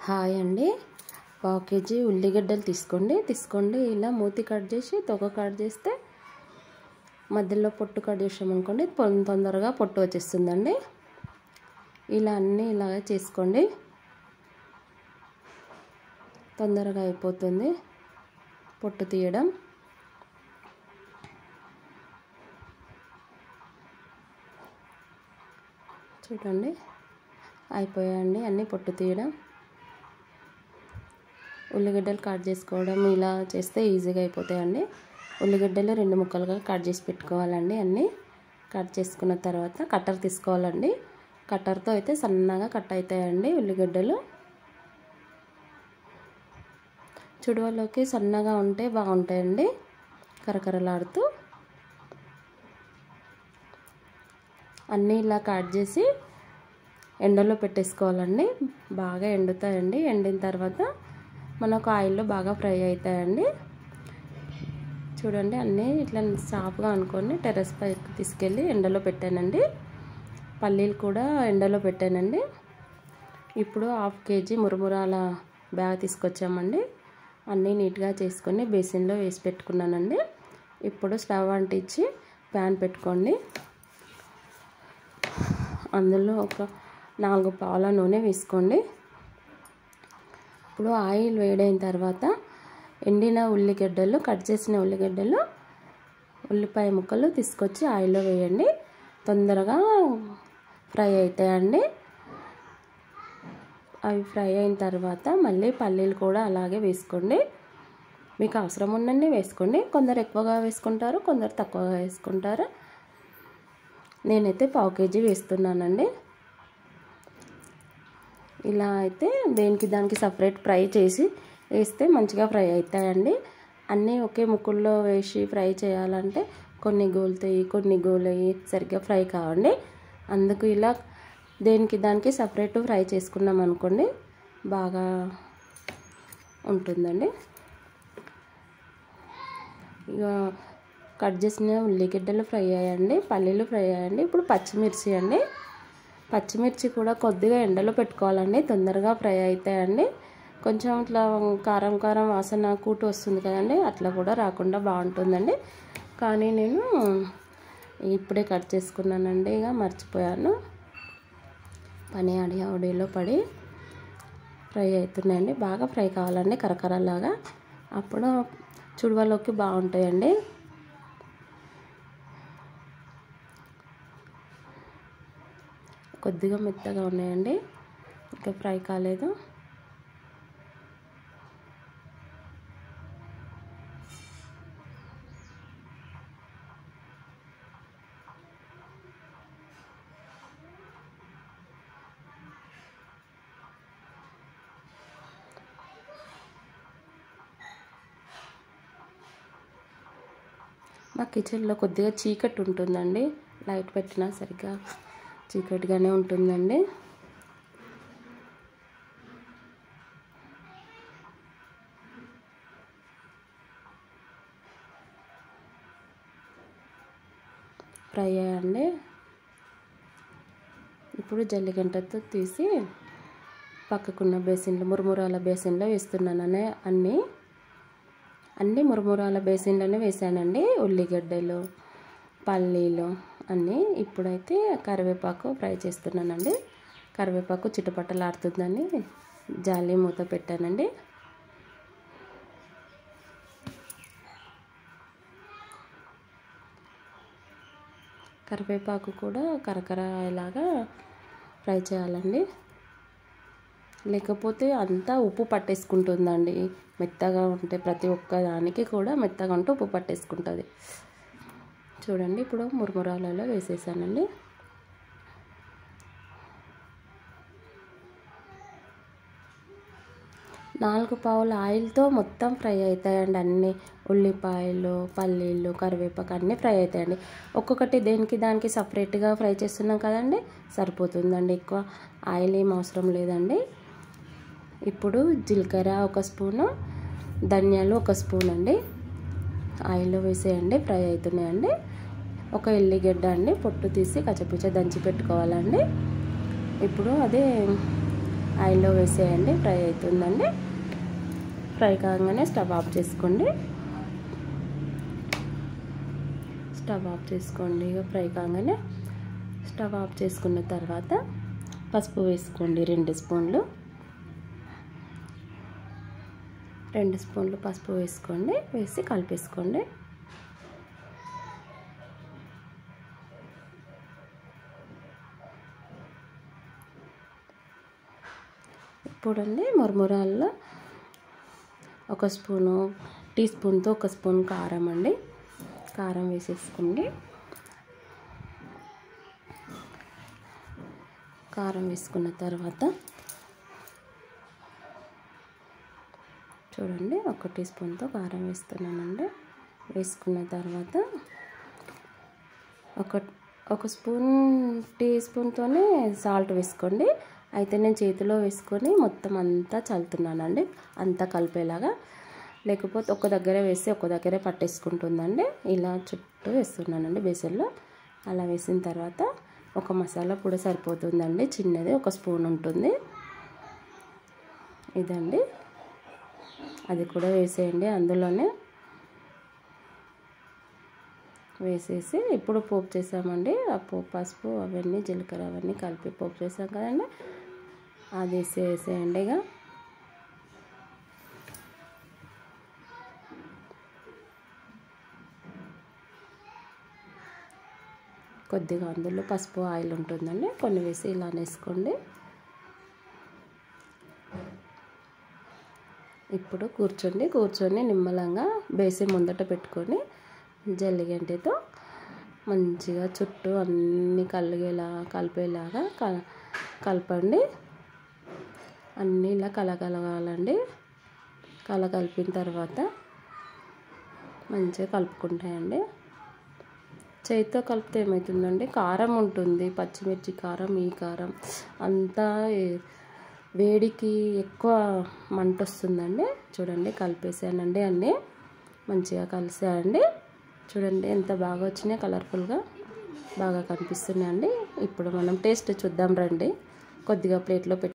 hi అండి పావు KG ఉల్లిగడ్డలు తీసుకోండి తీసుకోండి ఇలా మూతి కట్ చేసి తొక్క కట్ చేస్తే మధ్యలో పొట్టు కట్ చేసామనుకోండి పొ- తొందరగా పొట్టు వచ్చేస్తుందండి ఇలా అన్నీ ఇలాగే చేసుకోండి తొందరగా అయిపోతుంది పొట్టు తీయడం చూడండి అయిపోయాయండి అన్నీ పొట్టు తీయడం ఉల్లిగడ్డలు కట్ చేసుకోవడం ఇలా చేస్తే ఈజీగా అయిపోతాయండి ఉల్లిగడ్డలు రెండు ముక్కలుగా కట్ చేసి పెట్టుకోవాలండి అన్నీ కట్ చేసుకున్న తర్వాత కట్టర్ తీసుకోవాలండి కట్టర్తో అయితే సన్నగా కట్ అవుతాయండి ఉల్లిగడ్డలు చుడువలోకి సన్నగా ఉంటే బాగుంటాయండి కరకరలాడుతూ అన్నీ ఇలా కట్ చేసి ఎండలో పెట్టేసుకోవాలండి బాగా ఎండుతాయండి ఎండిన తర్వాత మనకు ఆయిల్లో బాగా ఫ్రై అవుతాయండి చూడండి అన్నీ ఇట్లా సాఫ్గా అనుకొని టెర్రస్ పైకి తీసుకెళ్ళి ఎండలో పెట్టానండి పల్లీలు కూడా ఎండలో పెట్టానండి ఇప్పుడు హాఫ్ కేజీ మురుమురాల బ్యాగ్ తీసుకొచ్చామండి అన్నీ నీట్గా చేసుకొని బేసిన్లో వేసి పెట్టుకున్నానండి ఇప్పుడు స్టవ్ అంటించి ప్యాన్ పెట్టుకోండి అందులో ఒక నాలుగు పావుల నూనె వేసుకోండి ఇప్పుడు ఆయిల్ వేడైన తర్వాత ఎండిన ఉల్లిగడ్డలు కట్ చేసిన ఉల్లిగడ్డలు ఉల్లిపాయ ముక్కలు తీసుకొచ్చి ఆయిల్లో వేయండి తొందరగా ఫ్రై అవుతాయండి అవి ఫ్రై అయిన తర్వాత మళ్ళీ పల్లీలు కూడా అలాగే వేసుకోండి మీకు అవసరం ఉన్నన్ని వేసుకోండి కొందరు ఎక్కువగా వేసుకుంటారు కొందరు తక్కువగా వేసుకుంటారు నేనైతే పావు కేజీ వేస్తున్నానండి ఇలా అయితే దేనికి దానికి సపరేట్ ఫ్రై చేసి వేస్తే మంచిగా ఫ్రై అవుతాయండి అన్నీ ఒకే ముక్కుల్లో వేసి ఫ్రై చేయాలంటే కొన్ని గోలుతాయి కొన్ని గోలయ్యి సరిగ్గా ఫ్రై కావండి అందుకు ఇలా దేనికి దానికి సపరేట్ ఫ్రై చేసుకున్నాం అనుకోండి బాగా ఉంటుందండి ఇక కట్ చేసిన ఉల్లిగడ్డలు ఫ్రై అయ్యండి పల్లీలు ఫ్రై అయ్యండి ఇప్పుడు పచ్చిమిర్చి అండి పచ్చిమిర్చి కూడా కొద్దిగా ఎండలో పెట్టుకోవాలండి తొందరగా ఫ్రై అవుతాయండి కొంచెం ఇట్లా కారం కారం వాసన కూటు వస్తుంది కదండి అట్లా కూడా రాకుండా బాగుంటుందండి కానీ నేను ఇప్పుడే కట్ చేసుకున్నానండి ఇక మర్చిపోయాను పని అడి ఆడిలో పడి ఫ్రై అవుతున్నాయండి బాగా ఫ్రై కావాలండి కరకరలాగా అప్పుడు చుడువలోకి బాగుంటాయండి కొద్దిగా మెత్తగా ఉన్నాయండి ఇంకా ఫ్రై కాలేదు మా కిచెన్లో కొద్దిగా చీకటి ఉంటుందండి లైట్ పెట్టినా సరిగ్గా చీకటిగానే ఉంటుందండి ఫ్రై అయ్యండి ఇప్పుడు జల్లిగంటతో తీసి పక్కకున్న బేసిన్లో మురుమురాల బేసిన్లో వేస్తున్నాననే అన్నీ అన్ని మురుమురాల బేసిన్లోనే వేసానండి ఉల్లిగడ్డలు పల్లీలు అన్నీ ఇప్పుడైతే కరివేపాకు ఫ్రై చేస్తున్నానండి కరివేపాకు చిటపటలాడుతుందని జాలి మూత పెట్టానండి కరివేపాకు కూడా కరకర ఇలాగా ఫ్రై చేయాలండి లేకపోతే అంతా ఉప్పు పట్టేసుకుంటుందండి మెత్తగా ఉంటే ప్రతి ఒక్క దానికి కూడా మెత్తగా ఉంటే ఉప్పు పట్టేసుకుంటుంది చూడండి ఇప్పుడు మురుమురాలలో వేసేసానండి నాలుగు పావుల ఆయిల్తో మొత్తం ఫ్రై అవుతాయండి అన్నీ ఉల్లిపాయలు పల్లీలు కరివేపాకు అన్నీ ఫ్రై అవుతాయండి ఒక్కొక్కటి దేనికి దానికి సపరేట్గా ఫ్రై చేస్తున్నాం కదండి సరిపోతుందండి ఎక్కువ ఆయిల్ ఏం అవసరం లేదండి ఇప్పుడు జీలకర్ర ఒక స్పూను ధనియాలు ఒక స్పూన్ అండి ఆయిల్లో వేసేయండి ఫ్రై అవుతున్నాయండి ఒక ఎల్లిగడ్డ అండి పొట్టు తీసి కచ్చపిచ్చ దంచి పెట్టుకోవాలండి ఇప్పుడు అదే ఆయిల్లో వేసేయండి ఫ్రై అవుతుందండి ఫ్రై కాగానే స్టవ్ ఆఫ్ చేసుకోండి స్టవ్ ఆఫ్ చేసుకోండి ఇక ఫ్రై కాగానే స్టవ్ ఆఫ్ చేసుకున్న తర్వాత పసుపు వేసుకోండి రెండు స్పూన్లు రెండు స్పూన్లు పసుపు వేసుకోండి వేసి కలిపేసుకోండి ఇప్పుడండి మురమురాల్లో ఒక స్పూను టీ స్పూన్తో ఒక స్పూన్ కారం అండి కారం వేసేసుకోండి కారం వేసుకున్న తర్వాత చూడండి ఒక టీ స్పూన్తో కారం వేస్తున్నానండి వేసుకున్న తర్వాత ఒక ఒక స్పూన్ టీ స్పూన్తోనే సాల్ట్ వేసుకోండి అయితే నేను చేతిలో వేసుకొని మొత్తం అంతా చల్లుతున్నానండి అంతా కలిపేలాగా లేకపోతే ఒక దగ్గరే వేసి ఒక దగ్గరే పట్టేసుకుంటుందండి ఇలా చుట్టూ వేస్తున్నానండి బేసన్లో అలా వేసిన తర్వాత ఒక మసాలా పొడి సరిపోతుందండి చిన్నది ఒక స్పూన్ ఉంటుంది ఇదండి అది కూడా వేసేయండి అందులోనే వేసేసి ఇప్పుడు పోపు చేసామండి ఆ పోపు పసుపు అవన్నీ జీలకర్ర అవన్నీ కలిపి పోపు చేసాం కదండి అది వేసి వేసేయండి ఇక కొద్దిగా అందులో పసుపు ఆయిల్ ఉంటుందండి కొన్ని వేసి ఇలా వేసుకోండి ఇప్పుడు కూర్చోండి కూర్చొని నిమ్మలంగా బేసి ముందట పెట్టుకొని జల్లిగంటితో మంచిగా చుట్టూ అన్నీ కలిగేలా కలిపేలాగా కలపండి అన్నీ ఇలా కలగలగాలండి కల కలిపిన తర్వాత మంచిగా కలుపుకుంటాయండి చేతితో కలిపితే ఏమవుతుందండి కారం ఉంటుంది పచ్చిమిర్చి కారం ఈ కారం అంతా వేడికి ఎక్కువ మంట వస్తుందండి చూడండి కలిపేసానండి అన్నీ మంచిగా కలిసాయండి చూడండి ఎంత బాగా వచ్చినాయి కలర్ఫుల్గా బాగా కనిపిస్తున్నాయండి ఇప్పుడు మనం టేస్ట్ చూద్దాం రండి కొద్దిగా ప్లేట్లో పెట్టి